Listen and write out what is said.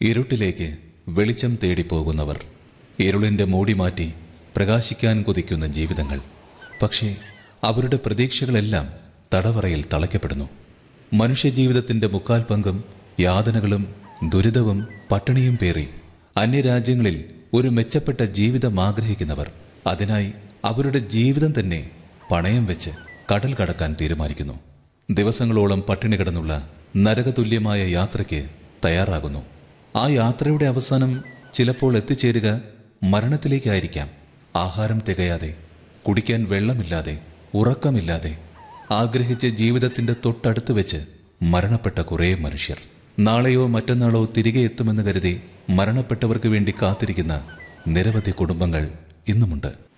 ഇരുട്ടിലേക്ക് വെളിച്ചം തേടി പോകുന്നവർ ഇരുളിന്റെ മൂടി മാറ്റി പ്രകാശിക്കാൻ കൊതിക്കുന്ന ജീവിതങ്ങൾ പക്ഷേ അവരുടെ പ്രതീക്ഷകളെല്ലാം തടവറയിൽ തളയ്ക്കപ്പെടുന്നു മനുഷ്യജീവിതത്തിന്റെ മുക്കാൽ പങ്കും യാതനകളും ദുരിതവും പട്ടിണിയും പേറി അന്യരാജ്യങ്ങളിൽ ഒരു മെച്ചപ്പെട്ട ജീവിതം ആഗ്രഹിക്കുന്നവർ അതിനായി അവരുടെ ജീവിതം തന്നെ പണയം വെച്ച് കടൽ കടക്കാൻ തീരുമാനിക്കുന്നു ദിവസങ്ങളോളം പട്ടിണി കിടന്നുള്ള നരകതുല്യമായ യാത്രയ്ക്ക് തയ്യാറാകുന്നു ആ യാത്രയുടെ അവസാനം ചിലപ്പോൾ എത്തിച്ചേരുക മരണത്തിലേക്കായിരിക്കാം ആഹാരം തികയാതെ കുടിക്കാൻ വെള്ളമില്ലാതെ ഉറക്കമില്ലാതെ ആഗ്രഹിച്ച ജീവിതത്തിന്റെ തൊട്ടടുത്ത് വെച്ച് മരണപ്പെട്ട കുറേ മനുഷ്യർ നാളെയോ മറ്റന്നാളോ തിരികെ എത്തുമെന്ന് കരുതി മരണപ്പെട്ടവർക്ക് വേണ്ടി കാത്തിരിക്കുന്ന നിരവധി കുടുംബങ്ങൾ ഇന്നുമുണ്ട്